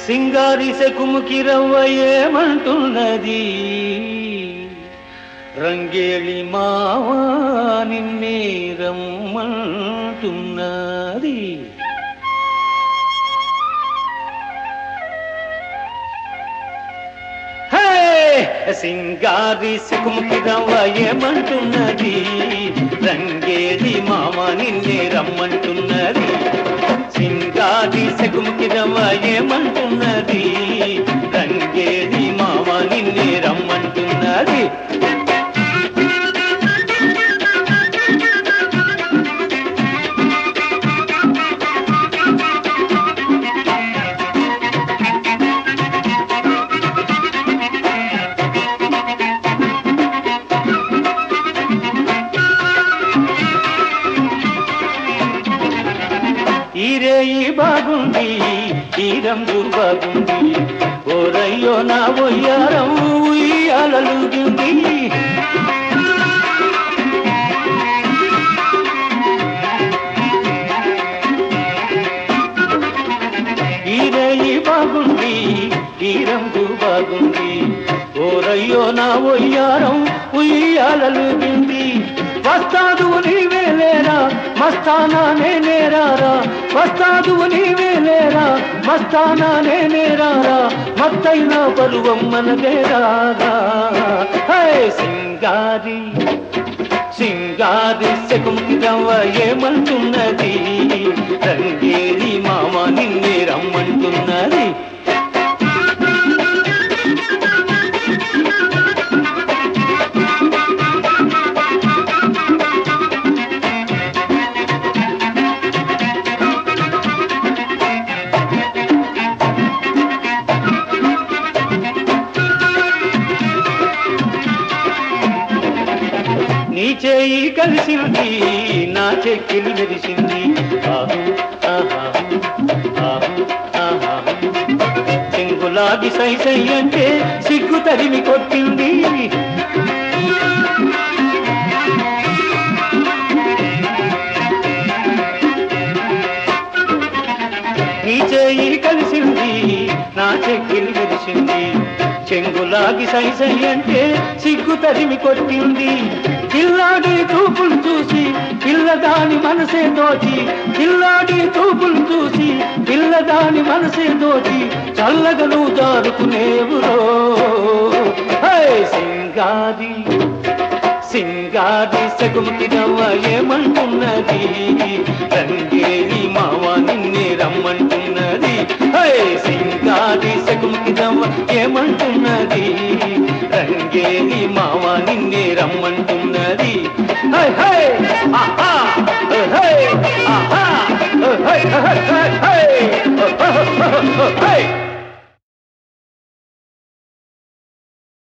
సింగారి శకుముకి రవ్వ ఏమంటున్నది రంగేళి మావా నిన్నే రమ్మంటున్నది హే! సింగారి శకుముకి రవ్వ ఏమంటున్నది రంగేళి మామ నిన్నే రమ్మంటున్నది సింగారి శకుముకి రవ్వ ఏమంటున్నది రంగేళి మామ నిన్నే రమ్మంటున్నది ఈ రేయి బాగుంది ఈ రంగు బాగుంది ఓరయ్యో నా ఒయ్యారం ఉయ్యాలలుగింది ఈ రేయి బాగుంది ఈ రంగు బాగుంది ఓరయ్యో నా ఒయ్యారం ఉయ్యాలలుగింది వస్తాదు నీవే లేరా మస్తానా నేనే రారా వస్తాదు నీవే లేరా మస్తానా నేనే రారా మత్తైన పరువం మనదే రారా హే సింగారి సింగారి శకుంకిరవ్వ ఏమంటున్నది రంగేరి మామ నిన్నే రమ్మంటున్నది నీ చేయి కలిసింది నా చెక్కిలి మెరిసింది ఆహు, ఆహాహు, ఆహు, ఆహాహు. చెంగులాగి సై సై అంటే సిగ్గు తరిమి కొట్టింది నీ చేయి కలిసింది నా చెక్కిలి మెరిసింది చెంగులాగి సై సై అంటే సిగ్గు తరిమి కొట్టింది పిల్లాడి చూపులు చూసి పిల్లదాని మనసే దోచి పిల్లాడి చూపులు చూసి పిల్లదాని మనసే దోచి చల్లగా నువ్వు జారుకునేవురో హే సింగారి సింగారి సగుముకి నవ్వ ఏమంటున్నది రంగేలి మావ నిన్నే రమ్మంటున్నది హే సింగారి సగుముకి నవ్వ ఏమంటున్నది